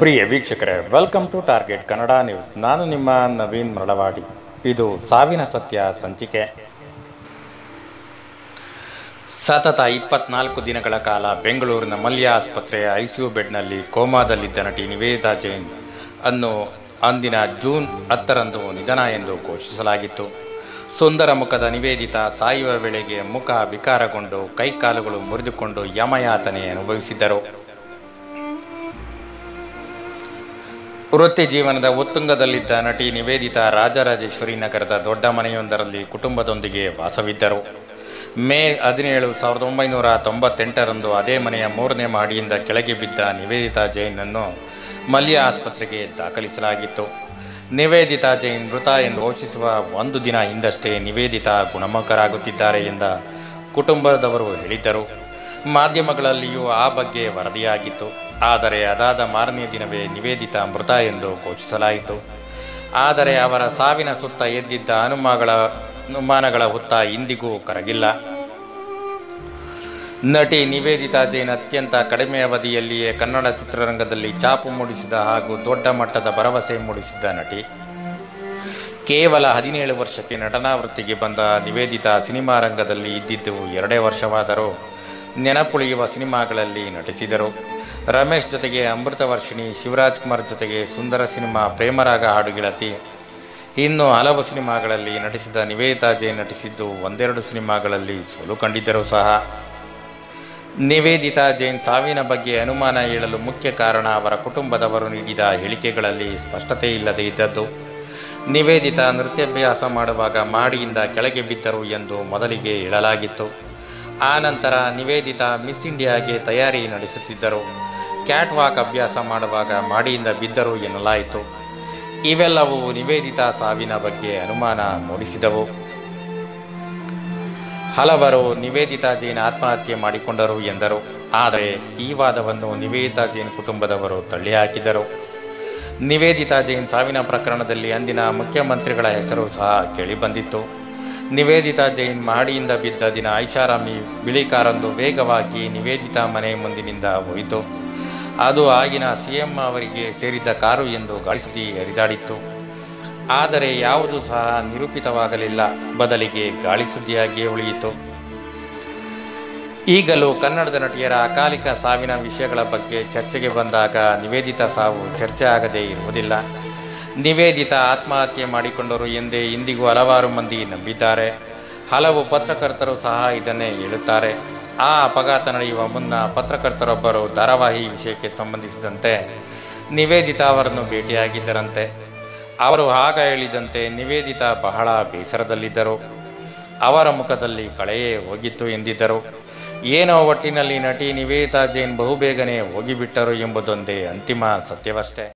ಪ್ರಿಯ ವೀಕ್ಷಕರೇ welcome to target Kannada news ನಾನು ನಿಮ್ಮ ನವೀನ್ ಮರಳವಾಡಿ ಇದು ಸಾವಿನ ಸತ್ಯ ಸಂಚಿಕೆ ಸತತ ಇಪ್ಪತ್ನಾಲ್ಕು ದಿನಗಳ ಕಾಲ ಬೆಂಗಳೂರಿನ ಮಲ್ಯ ಆಸ್ಪತ್ರೆಯ ಐಸಿಯು ಬೆಡ್ನಲ್ಲಿ ಕೋಮಾದಲ್ಲಿದ್ದ ನಟಿ ನಿವೇದಿತಾ ಜೈನ್ ಅನ್ನು ಅಂದಿನ ಜೂನ್ ಹತ್ತರಂದು ನಿಧನ ಎಂದು ಘೋಷಿಸಲಾಗಿತ್ತು ಸುಂದರ ಮುಖದ ನಿವೇದಿತಾ ಸಾಯುವ ವೇಳೆಗೆ ಮುಖ ವಿಕಾರಗೊಂಡು ಕೈಕಾಲುಗಳು ಮುರಿದುಕೊಂಡು ಯಮಯಾತನೆ ಅನುಭವಿಸಿದ್ದರು ವೃತ್ತಿ ಜೀವನದ ಉತ್ತುಂಗದಲ್ಲಿದ್ದ ನಟಿ ನಿವೇದಿತಾ ರಾಜರಾಜೇಶ್ವರಿ ನಗರದ ದೊಡ್ಡ ಮನೆಯೊಂದರಲ್ಲಿ ಕುಟುಂಬದೊಂದಿಗೆ ವಾಸವಿದ್ದರು ಮೇ ಹದಿನೇಳು ಸಾವಿರದ ಒಂಬೈನೂರ ತೊಂಬತ್ತೆಂಟರಂದು ಅದೇ ಮನೆಯ ಮೂರನೇ ಮಹಡಿಯಿಂದ ಕೆಳಗೆ ಬಿದ್ದ ನಿವೇದಿತಾ ಜೈನನ್ನು ಮಲ್ಯ ಆಸ್ಪತ್ರೆಗೆ ದಾಖಲಿಸಲಾಗಿತ್ತು ನಿವೇದಿತಾ ಜೈನ್ ಮೃತ ಎಂದು ಘೋಷಿಸುವ ಒಂದು ದಿನ ಹಿಂದಷ್ಟೇ ನಿವೇದಿತಾ ಗುಣಮುಖರಾಗುತ್ತಿದ್ದಾರೆ ಎಂದ ಕುಟುಂಬದವರು ಹೇಳಿದ್ದರು ಮಾಧ್ಯಮಗಳಲ್ಲಿಯೂ ಆ ಬಗ್ಗೆ ವರದಿಯಾಗಿತ್ತು ಆದರೆ ಅದಾದ ಮಾರನೇ ದಿನವೇ ನಿವೇದಿತಾ ಮೃತ ಎಂದು ಘೋಷಿಸಲಾಯಿತು ಆದರೆ ಅವರ ಸಾವಿನ ಸುತ್ತ ಎದ್ದಿದ್ದ ಅನುಮಾನಗಳ ಅನುಮಾನಗಳ ಹುತ್ತ ಇಂದಿಗೂ ಕರಗಿಲ್ಲ ನಟಿ ನಿವೇದಿತಾ ಜೈನ್ ಅತ್ಯಂತ ಕಡಿಮೆ ಅವಧಿಯಲ್ಲಿಯೇ ಕನ್ನಡ ಚಿತ್ರರಂಗದಲ್ಲಿ ಚಾಪು ಮೂಡಿಸಿದ ಹಾಗೂ ದೊಡ್ಡ ಮಟ್ಟದ ಭರವಸೆ ಮೂಡಿಸಿದ್ದ ನಟಿ ಕೇವಲ ಹದಿನೇಳು ವರ್ಷಕ್ಕೆ ನಟನಾ ವೃತ್ತಿಗೆ ಬಂದ ನಿವೇದಿತಾ ಸಿನಿಮಾ ರಂಗದಲ್ಲಿ ಇದ್ದಿದ್ದು ಎರಡೇ ವರ್ಷವಾದರೂ ನೆನಪುಳಿಯುವ ಸಿನಿಮಾಗಳಲ್ಲಿ ನಟಿಸಿದರು ರಮೇಶ್ ಜೊತೆಗೆ ಅಮೃತವರ್ಷಿಣಿ ಶಿವರಾಜ್ ಕುಮಾರ್ ಜೊತೆಗೆ ಸುಂದರ ಸಿನಿಮಾ ಪ್ರೇಮರಾಗ ಹಾಡುಗೆಳತಿ ಇನ್ನು ಹಲವು ಸಿನಿಮಾಗಳಲ್ಲಿ ನಟಿಸಿದ ನಿವೇದಿತಾ ಜೈನ್ ನಟಿಸಿದ್ದು ಒಂದೆರಡು ಸಿನಿಮಾಗಳಲ್ಲಿ ಸೋಲು ಕಂಡಿದ್ದರೂ ಸಹ ನಿವೇದಿತಾ ಜೈನ್ ಸಾವಿನ ಬಗ್ಗೆ ಅನುಮಾನ ಹೇಳಲು ಮುಖ್ಯ ಕಾರಣ ಅವರ ಕುಟುಂಬದವರು ನೀಡಿದ ಹೇಳಿಕೆಗಳಲ್ಲಿ ಸ್ಪಷ್ಟತೆ ಇಲ್ಲದೆ ಇದ್ದದ್ದು ನಿವೇದಿತಾ ನೃತ್ಯಾಭ್ಯಾಸ ಮಾಡುವಾಗ ಮಹಡಿಯಿಂದ ಕೆಳಗೆ ಬಿದ್ದರು ಎಂದು ಮೊದಲಿಗೆ ಹೇಳಲಾಗಿತ್ತು ಆ ನಂತರ ನಿವೇದಿತಾ ಮಿಸ್ ಇಂಡಿಯಾಗೆ ತಯಾರಿ ನಡೆಸುತ್ತಿದ್ದರು ಕ್ಯಾಟ್ ವಾಕ್ ಅಭ್ಯಾಸ ಮಾಡುವಾಗ ಮಹಡಿಯಿಂದ ಬಿದ್ದರು ಎನ್ನಲಾಯಿತು ಇವೆಲ್ಲವೂ ನಿವೇದಿತಾ ಸಾವಿನ ಬಗ್ಗೆ ಅನುಮಾನ ಮೂಡಿಸಿದವು ಹಲವರು ನಿವೇದಿತಾ ಜೈನ್ ಆತ್ಮಹತ್ಯೆ ಮಾಡಿಕೊಂಡರು ಎಂದರು ಆದರೆ ಈ ವಾದವನ್ನು ನಿವೇದಿತಾ ಜೈನ್ ಕುಟುಂಬದವರು ತಳ್ಳಿಹಾಕಿದರು ನಿವೇದಿತಾ ಜೈನ್ ಸಾವಿನ ಪ್ರಕರಣದಲ್ಲಿ ಅಂದಿನ ಮುಖ್ಯಮಂತ್ರಿಗಳ ಹೆಸರು ಸಹ ಕೇಳಿಬಂದಿತ್ತು ನಿವೇದಿತಾ ಜೈನ್ ಮಹಡಿಯಿಂದ ಬಿದ್ದ ದಿನ ಐಷಾರಾಮಿ ಬಿಳಿ ಕಾರೊಂದು ವೇಗವಾಗಿ ನಿವೇದಿತಾ ಮನೆ ಮುಂದಿನಿಂದ ಹೋಯಿತು ಅದು ಆಗಿನ ಸಿಎಂ ಅವರಿಗೆ ಸೇರಿದ್ದ ಕಾರು ಎಂದು ಗಾಳಿ ಹರಿದಾಡಿತ್ತು ಆದರೆ ಯಾವುದೂ ಸಹ ನಿರೂಪಿತವಾಗಲಿಲ್ಲ ಬದಲಿಗೆ ಗಾಳಿ ಸುದ್ದಿಯಾಗಿಯೇ ಉಳಿಯಿತು ಈಗಲೂ ಕನ್ನಡದ ನಟಿಯರ ಅಕಾಲಿಕ ಸಾವಿನ ವಿಷಯಗಳ ಬಗ್ಗೆ ಚರ್ಚೆಗೆ ಬಂದಾಗ ನಿವೇದಿತಾ ಸಾವು ಚರ್ಚೆ ಆಗದೇ ಇರುವುದಿಲ್ಲ ನಿವೇದಿತಾ ಆತ್ಮಹತ್ಯೆ ಮಾಡಿಕೊಂಡರು ಎಂದೇ ಇಂದಿಗೂ ಹಲವಾರು ಮಂದಿ ನಂಬಿದ್ದಾರೆ ಹಲವು ಪತ್ರಕರ್ತರು ಸಹ ಇದನ್ನೇ ಹೇಳುತ್ತಾರೆ ಆ ಅಪಘಾತ ನಡೆಯುವ ಮುನ್ನ ಪತ್ರಕರ್ತರೊಬ್ಬರು ಧಾರಾವಾಹಿ ವಿಷಯಕ್ಕೆ ಸಂಬಂಧಿಸಿದಂತೆ ನಿವೇದಿತಾ ಅವರನ್ನು ಭೇಟಿಯಾಗಿದ್ದರಂತೆ ಅವರು ಆಗ ಹೇಳಿದಂತೆ ನಿವೇದಿತಾ ಬಹಳ ಬೇಸರದಲ್ಲಿದ್ದರು ಅವರ ಮುಖದಲ್ಲಿ ಕಳೆಯೇ ಹೋಗಿತ್ತು ಎಂದಿದ್ದರು ಏನೋ ಒಟ್ಟಿನಲ್ಲಿ ನಟಿ ನಿವೇದಿತಾ ಜೈನ್ ಬಹುಬೇಗನೆ ಹೋಗಿಬಿಟ್ಟರು ಎಂಬುದೊಂದೇ ಅಂತಿಮ ಸತ್ಯವಷ್ಟೇ